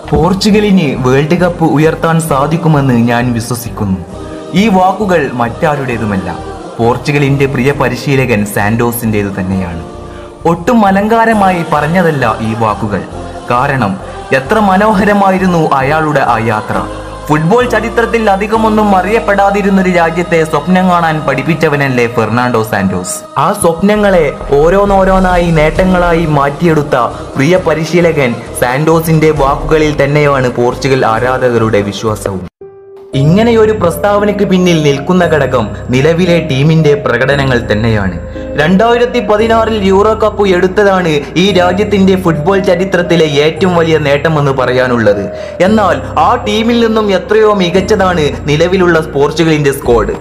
പോർച്ചുഗലിന് world cup ഉയർത്താൻ സാധിക്കുമെന്ന് ഞാൻ വിശ്വസിക്കുന്നു ഈ വാക്കുകൾ മറ്റാരുടേതുമല്ല പോർച്ചുഗലിന്റെ പ്രിയ പരിശീലകൻ സാന്റോസിൻ്റെതു തന്നെയാണ് ഒട്ടും അലങ്കാരമായി പറഞ്ഞതല്ല ഈ വാക്കുകൾ കാരണം എത്ര മനോഹരമായിരുന്നു അയാളുടെ ആ യാത്ര ഫുട്ബോൾ ചരിത്രത്തിൽ അധികമൊന്നും അറിയപ്പെടാതിരുന്നൊരു രാജ്യത്തെ സ്വപ്നം കാണാൻ പഠിപ്പിച്ചവനല്ലേ ഫെർണാണ്ടോ സാന്റോസ് ആ സ്വപ്നങ്ങളെ ഓരോന്നോരോന്നായി നേട്ടങ്ങളായി മാറ്റിയെടുത്ത പ്രിയ പരിശീലകൻ സാന്റോസിന്റെ വാക്കുകളിൽ തന്നെയാണ് പോർച്ചുഗൽ ആരാധകരുടെ വിശ്വാസവും ഇങ്ങനെയൊരു പ്രസ്താവനയ്ക്ക് പിന്നിൽ നിൽക്കുന്ന ഘടകം നിലവിലെ ടീമിന്റെ പ്രകടനങ്ങൾ തന്നെയാണ് രണ്ടായിരത്തി പതിനാറിൽ യൂറോ കപ്പ് എടുത്തതാണ് ഈ രാജ്യത്തിന്റെ ഫുട്ബോൾ ചരിത്രത്തിലെ ഏറ്റവും വലിയ നേട്ടമെന്ന് പറയാനുള്ളത് എന്നാൽ ആ ടീമിൽ നിന്നും എത്രയോ മികച്ചതാണ് നിലവിലുള്ള പോർച്ചുഗലിന്റെ സ്ക്വാഡ്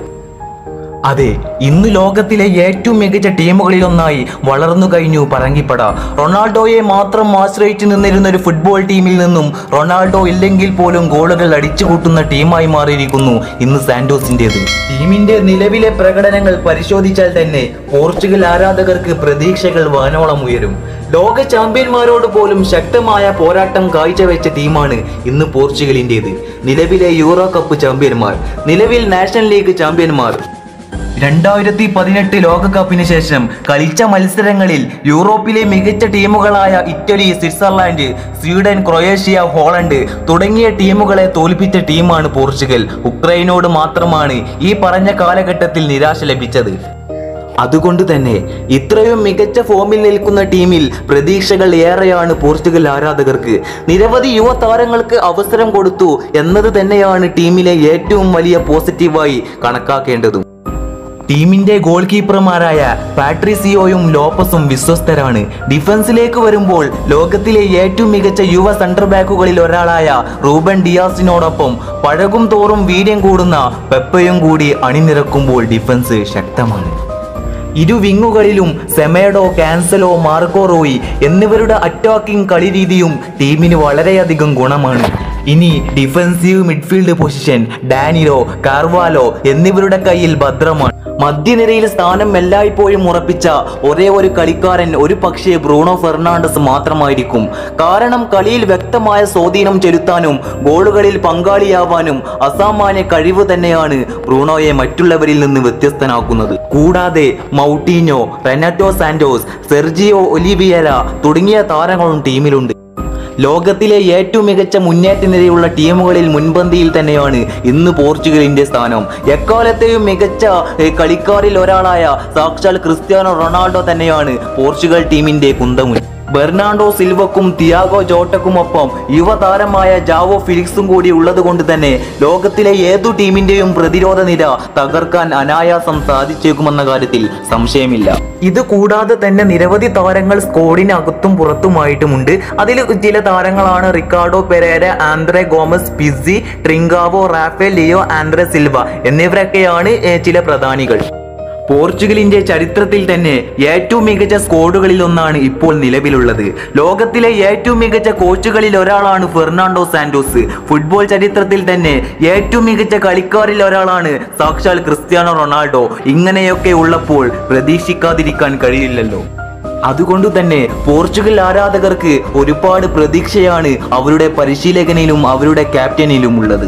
അതെ ഇന്ന് ലോകത്തിലെ ഏറ്റവും മികച്ച ടീമുകളിലൊന്നായി വളർന്നു കഴിഞ്ഞു പറങ്കിപ്പട റൊണാൾഡോയെ മാത്രം ആശ്രയിച്ചു നിന്നിരുന്ന ഒരു ഫുട്ബോൾ ടീമിൽ നിന്നും റൊണാൾഡോ ഇല്ലെങ്കിൽ പോലും ഗോളുകൾ അടിച്ചു കൂട്ടുന്ന ടീമായി മാറിയിരിക്കുന്നു ഇന്ന് സാന്റോസിൻ്റെത് ടീമിന്റെ നിലവിലെ പ്രകടനങ്ങൾ പരിശോധിച്ചാൽ തന്നെ പോർച്ചുഗൽ ആരാധകർക്ക് പ്രതീക്ഷകൾ വാനോളം ഉയരും ലോക ചാമ്പ്യന്മാരോട് പോലും ശക്തമായ പോരാട്ടം കാഴ്ചവെച്ച ടീമാണ് ഇന്ന് പോർച്ചുഗലിൻ്റെത് നിലവിലെ യൂറോ കപ്പ് ചാമ്പ്യന്മാർ നിലവിൽ നാഷണൽ ലീഗ് ചാമ്പ്യന്മാർ രണ്ടായിരത്തി പതിനെട്ട് ലോകകപ്പിന് ശേഷം കളിച്ച മത്സരങ്ങളിൽ യൂറോപ്പിലെ മികച്ച ടീമുകളായ Italy Switzerland Sweden Croatia Holland തുടങ്ങിയ ടീമുകളെ തോൽപ്പിച്ച ടീമാണ് പോർച്ചുഗൽ ഉക്രൈനോട് മാത്രമാണ് ഈ പറഞ്ഞ കാലഘട്ടത്തിൽ നിരാശ ലഭിച്ചത് അതുകൊണ്ട് തന്നെ ഇത്രയും മികച്ച ഫോമിൽ നിൽക്കുന്ന ടീമിൽ പ്രതീക്ഷകൾ ഏറെയാണ് പോർച്ചുഗൽ ആരാധകർക്ക് നിരവധി യുവതാരങ്ങൾക്ക് അവസരം കൊടുത്തു എന്നത് തന്നെയാണ് ടീമിലെ ഏറ്റവും വലിയ പോസിറ്റീവായി കണക്കാക്കേണ്ടതും ടീമിന്റെ ഗോൾ കീപ്പർമാരായ പാട്രിസിയോയും ലോപ്പസും വിശ്വസ്തരാണ് ഡിഫൻസിലേക്ക് വരുമ്പോൾ ലോകത്തിലെ ഏറ്റവും മികച്ച യുവ സെന്റർ ബാക്കുകളിൽ ഒരാളായ റൂബൻ ഡിയാസിനോടൊപ്പം പഴകും തോറും വീര്യം കൂടുന്ന പെപ്പയും കൂടി അണിനിരക്കുമ്പോൾ ഡിഫൻസ് ശക്തമാണ് ഇരു വിങ്ങുകളിലും സെമേഡോ കാൻസലോ മാർക്കോ റോയി എന്നിവരുടെ അറ്റാക്കിംഗ് കളിരീതിയും ടീമിന് വളരെയധികം ഗുണമാണ് ഇനി defensive midfield position Danilo Carvalho എന്നിവരുടെ കയ്യിൽ ഭദ്രമാണ് മധ്യനിരയിൽ സ്ഥാനം എല്ലായ്പ്പോഴും ഉറപ്പിച്ച ഒരേ ഒരു കളിക്കാരൻ ഒരു പക്ഷേ ബ്രൂണോ ഫെർണാണ്ടസ് മാത്രമായിരിക്കും കാരണം കളിയിൽ വ്യക്തമായ സ്വാധീനം ചെലുത്താനും ഗോളുകളിൽ പങ്കാളിയാവാനും അസാമാന്യ കഴിവ് തന്നെയാണ് ബ്രൂണോയെ മറ്റുള്ളവരിൽ നിന്ന് വ്യത്യസ്തനാക്കുന്നത് കൂടാതെ Moutinho Renato Santos Sergio Oliveira തുടങ്ങിയ താരങ്ങളും ടീമിലുണ്ട് ലോകത്തിലെ ഏറ്റവും മികച്ച മുന്നേറ്റ നിരയുള്ള ടീമുകളിൽ മുൻപന്തിയിൽ തന്നെയാണ് ഇന്ന് പോർച്ചുഗലിന്റെ സ്ഥാനം എക്കാലത്തെയും മികച്ച ഏ, കളിക്കാരിൽ ഒരാളായ സാക്ഷാൽ ക്രിസ്ത്യാനോ റൊണാൾഡോ തന്നെയാണ് പോർച്ചുഗൽ ടീമിന്റെ കുന്തമുൻ ബെർണാണ്ടോ സിൽവക്കും തിയാഗോ ജോട്ടക്കുമൊപ്പം യുവതാരമായ ജാവോ ഫിലിക്സും കൂടി ഉള്ളതുകൊണ്ട് തന്നെ ലോകത്തിലെ ഏതു ടീമിന്റെയും പ്രതിരോധ നിര തകർക്കാൻ അനായാസം സാധിച്ചേക്കുമെന്ന കാര്യത്തിൽ സംശയമില്ല ഇത് കൂടാതെ തന്നെ നിരവധി താരങ്ങൾ സ്കോഡിനകത്തും പുറത്തുമായിട്ടുമുണ്ട് അതിൽ ചില താരങ്ങളാണ് Ricardo Pereira Andre Gomes Pizzi Trincao Rafael Leao Andre Silva എന്നിവരൊക്കെയാണ് ഏ, ചില പ്രധാനികൾ പോർച്ചുഗലിന്റെ ചരിത്രത്തിൽ തന്നെ ഏറ്റവും മികച്ച സ്ക്വാഡുകളിൽ ഒന്നാണ് ഇപ്പോൾ നിലവിലുള്ളത് ലോകത്തിലെ ഏറ്റവും മികച്ച കോച്ചുകളിൽ ഒരാളാണ് ഫെർണാണ്ടോ സാന്റോസ് ഫുട്ബോൾ ചരിത്രത്തിൽ തന്നെ ഏറ്റവും മികച്ച കളിക്കാരിൽ ഒരാളാണ് സാക്ഷാൽ ക്രിസ്ത്യാനോ റൊണാൾഡോ ഇങ്ങനെയൊക്കെ ഉള്ളപ്പോൾ പ്രതീക്ഷിക്കാതിരിക്കാൻ കഴിയില്ലല്ലോ അതുകൊണ്ട് തന്നെ പോർച്ചുഗൽ ആരാധകർക്ക് ഒരുപാട് പ്രതീക്ഷയാണ് അവരുടെ പരിശീലകനിലും അവരുടെ ക്യാപ്റ്റനിലും ഉള്ളത്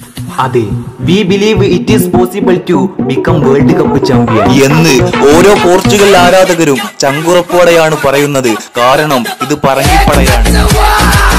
അതെ we believe it is possible to become world cup champion എന്ന് ഓരോ പോർച്ചുഗൽ ആരാധകരും ചങ്കുറപ്പോടെയാണ് പറയുന്നത് കാരണം ഇത് പറഞ്ഞിപ്പടയാണ്